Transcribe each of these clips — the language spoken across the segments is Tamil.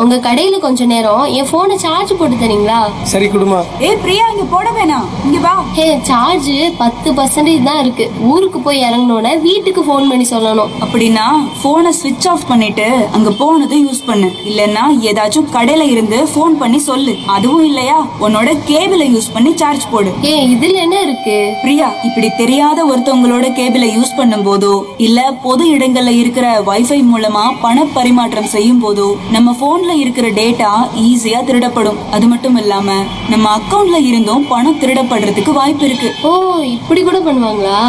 உங்க கடையில கொஞ்ச நேரம் என் போனை சார்ஜ் போட்டு தரீங்களா சரி குடுமா ஏய் பிரியா இங்க போட வேணாம் இங்க வா ஹே சார்ஜ் பத்து பர்சன்டேஜ் தான் இருக்கு ஊருக்கு போய் இறங்கினோட வீட்டுக்கு ஃபோன் பண்ணி சொல்லணும் அப்படின்னா போனை ஸ்விட்ச் ஆஃப் பண்ணிட்டு அங்க போனதும் யூஸ் பண்ணு இல்லைன்னா ஏதாச்சும் கடையில இருந்து ஃபோன் பண்ணி சொல்லு அதுவும் இல்லையா உன்னோட கேபிளை யூஸ் பண்ணி சார்ஜ் போடு ஏ இதுல என்ன இருக்கு பிரியா இப்படி தெரியாத ஒருத்தவங்களோட கேபிளை யூஸ் பண்ணும் போதோ இல்ல பொது இடங்கள்ல இருக்கிற வைஃபை மூலமா பண பரிமாற்றம் செய்யும் போதோ நம்ம போன்ல இருக்கிற டேட்டா ஈஸியா திருடப்படும் அது மட்டும் இல்லாம நம்ம அக்கவுண்ட்ல இருந்தும் பணம் திருடப்படுறதுக்கு வாய்ப்பு இருக்கு ஓ இப்படி கூட பண்ணுவாங்களா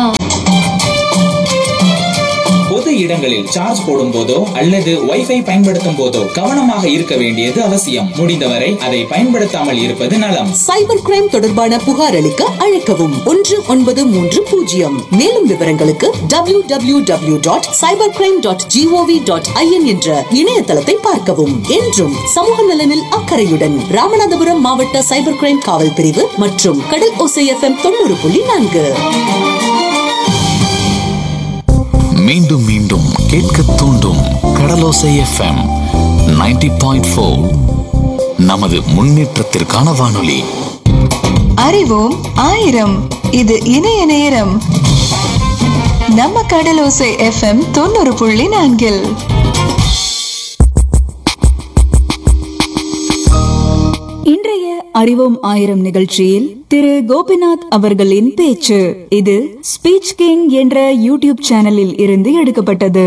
பொது இடங்களில் சார்ஜ் போடும் போதோ அல்லது வைஃபை பயன்படுத்தும் போதோ கவனமாக இருக்க வேண்டியது அவசியம் முடிந்தவரை அதை பயன்படுத்தாமல் இருப்பது நலம் சைபர் கிரைம் தொடர்பான புகார் அளிக்க அழைக்கவும் ஒன்று ஒன்பது மூன்று பூஜ்ஜியம் மேலும் விவரங்களுக்கு W W W dot cyber crime dot G O V dot I N என்ற இணையதளத்தை பார்க்கவும் என்றும் சமூக நலனில் அக்கறையுடன் ராமநாதபுரம் மாவட்ட சைபர் கிரைம் காவல் பிரிவு மற்றும் கடல் ஓசை எஃப்எம் தொண்ணூறு புள்ளி நான்கு மீண்டும் மீண்டும் கேட்க தூண்டும் கடலோசை எஃப்எம் 90.4 பாயிண்ட் நமது முன்னேற்றத்திற்கான வானொலி அறிவோம் ஆயிரம் இது இணைய நேரம் நம்ம கடலோசை எஃப்எம் தொண்ணூறு புள்ளி நான்கில் இன்றைய அறிவோம் ஆயிரம் நிகழ்ச்சியில் திரு கோபிநாத் அவர்களின் பேச்சு இது ஸ்பீச் கிங் என்ற யூடியூப் சேனலில் இருந்து எடுக்கப்பட்டது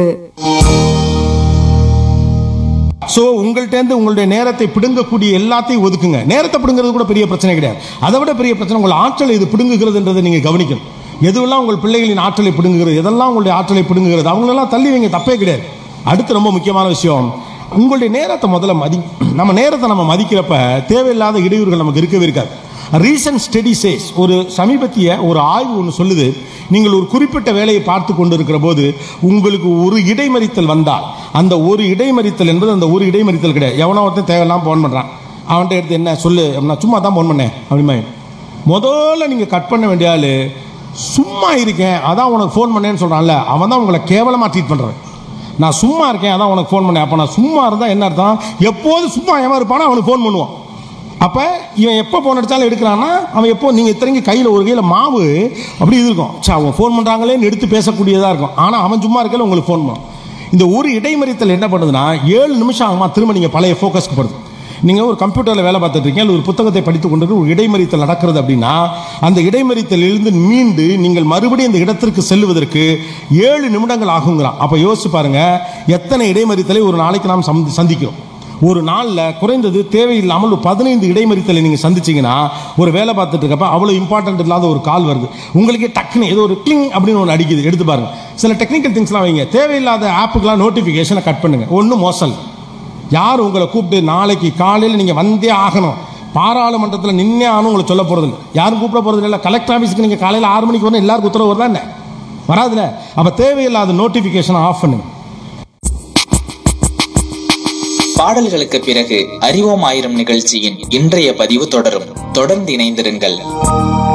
ஸோ உங்கள்கிட்ட உங்களுடைய நேரத்தை பிடுங்கக்கூடிய எல்லாத்தையும் ஒதுக்குங்க நேரத்தை பிடுங்கிறது கூட பெரிய பிரச்சனை கிடையாது அதை விட பெரிய பிரச்சனை உங்கள் ஆற்றலை இது பிடுங்குகிறதுன்றதை நீங்கள் கவனிக்கணும் எதுவெல்லாம் உங்கள் பிள்ளைகளின் ஆற்றலை பிடுங்குகிறது எதெல்லாம் உங்களுடைய ஆற்றலை பிடுங்குகிறது அவங்களெல்லாம் தள்ளி வைங்க தப்பே கிடையாது அடுத்து ரொம்ப முக்கியமான விஷயம் உங்களுடைய நேரத்தை முதல்ல மதி நம்ம நேரத்தை நம்ம மதிக்கிறப்ப தேவையில்லாத இடையூறுகள் நமக்கு இருக்கவே இருக்காது ரீசன்ட் ஸ்டடி சேஸ் ஒரு சமீபத்திய ஒரு ஆய்வு ஒன்று சொல்லுது நீங்கள் ஒரு குறிப்பிட்ட வேலையை பார்த்து கொண்டு இருக்கிற போது உங்களுக்கு ஒரு இடைமறித்தல் வந்தால் அந்த ஒரு இடைமறித்தல் என்பது அந்த ஒரு இடைமறித்தல் கிடையாது எவனோ ஒருத்தன் தேவையில்லாம ஃபோன் பண்ணுறான் அவன்கிட்ட எடுத்து என்ன சொல்லு நான் சும்மா தான் ஃபோன் பண்ணேன் அப்படிமா முதல்ல நீங்கள் கட் பண்ண வேண்டிய ஆள் சும்மா இருக்கேன் அதான் உனக்கு ஃபோன் பண்ணேன்னு சொல்கிறான்ல அவன் தான் உங்களை கேவலமாக ட்ரீட் பண்ணுறான் நான் சும்மா இருக்கேன் அதான் உனக்கு ஃபோன் பண்ணேன் அப்போ நான் சும்மா இருந்தால் என்ன அர்த்தம் எப்போது சும்மா எவன் இருப்பானோ அவனுக்கு ஃபோன் பண்ணுவான் அப்போ இவன் எப்போ ஃபோன் அடித்தாலும் எடுக்கிறான்னா அவன் எப்போ நீங்கள் இத்தனைக்கு கையில் ஒரு கையில் மாவு அப்படி இது இருக்கும் சா அவன் ஃபோன் பண்ணுறாங்களேன்னு எடுத்து பேசக்கூடியதாக இருக்கும் ஆனால் அவன் சும்மா இருக்கையில் உங்களுக்கு ஃபோன் பண்ணும் இந்த ஒரு இடைமறித்தல் என்ன பண்ணுதுன்னா ஏழு நிமிஷம் ஆகுமா திரும்ப நீங்கள் பழைய ஃபோக்கஸ்க்கு போடுது நீங்கள் ஒரு கம்ப்யூட்டரில் வேலை பார்த்துட்டு இருக்கீங்க அல்லது ஒரு புத்தகத்தை படித்து கொண்டு ஒரு இடைமறித்தல் நடக்கிறது அப்படின்னா அந்த இடைமறித்தலிலிருந்து மீண்டு நீங்கள் மறுபடியும் அந்த இடத்திற்கு செல்லுவதற்கு ஏழு நிமிடங்கள் ஆகுங்கிறான் அப்போ யோசிச்சு பாருங்க எத்தனை இடைமறித்தலை ஒரு நாளைக்கு நாம் சந்தி- சந்திக்கிறோம் ஒரு நாளில் குறைந்தது தேவையில்லாமல் ஒரு பதினைந்து இடைமறித்தலை நீங்கள் சந்திச்சீங்கன்னா ஒரு வேலை பார்த்துட்டு இருக்கப்ப அவ்வளோ இம்பார்ட்டன்ட் இல்லாத ஒரு கால் வருது உங்களுக்கே டக்குன்னு ஏதோ ஒரு கிளிங் அப்படின்னு ஒன்று அடிக்குது எடுத்து பாருங்க சில டெக்னிக்கல் திங்ஸ்லாம் வைங்க தேவையில்லாத ஆப்புக்கெலாம் நோட்டிஃபிகேஷனை கட் பண்ணுங்க ஒன்றும் மோசல் யார் உங்களை கூப்பிட்டு நாளைக்கு காலையில் நீங்கள் வந்தே ஆகணும் பாராளுமன்றத்தில் நின்னே ஆகணும் உங்களை சொல்ல போகிறது இல்லை யாரும் கூப்பிட போகிறது இல்லை கலெக்டர் ஆஃபீஸ்க்கு நீங்கள் காலையில் ஆறு மணிக்கு வரணும் எல்லாருக்கும் உத்தரவு வருதா என்ன வராதுல அப்போ தேவையில்லாத நோட்டிஃபிகேஷனை ஆஃப் பண்ணுங்க பாடல்களுக்கு பிறகு அறிவோம் ஆயிரம் நிகழ்ச்சியின் இன்றைய பதிவு தொடரும் தொடர்ந்து இணைந்திருங்கள்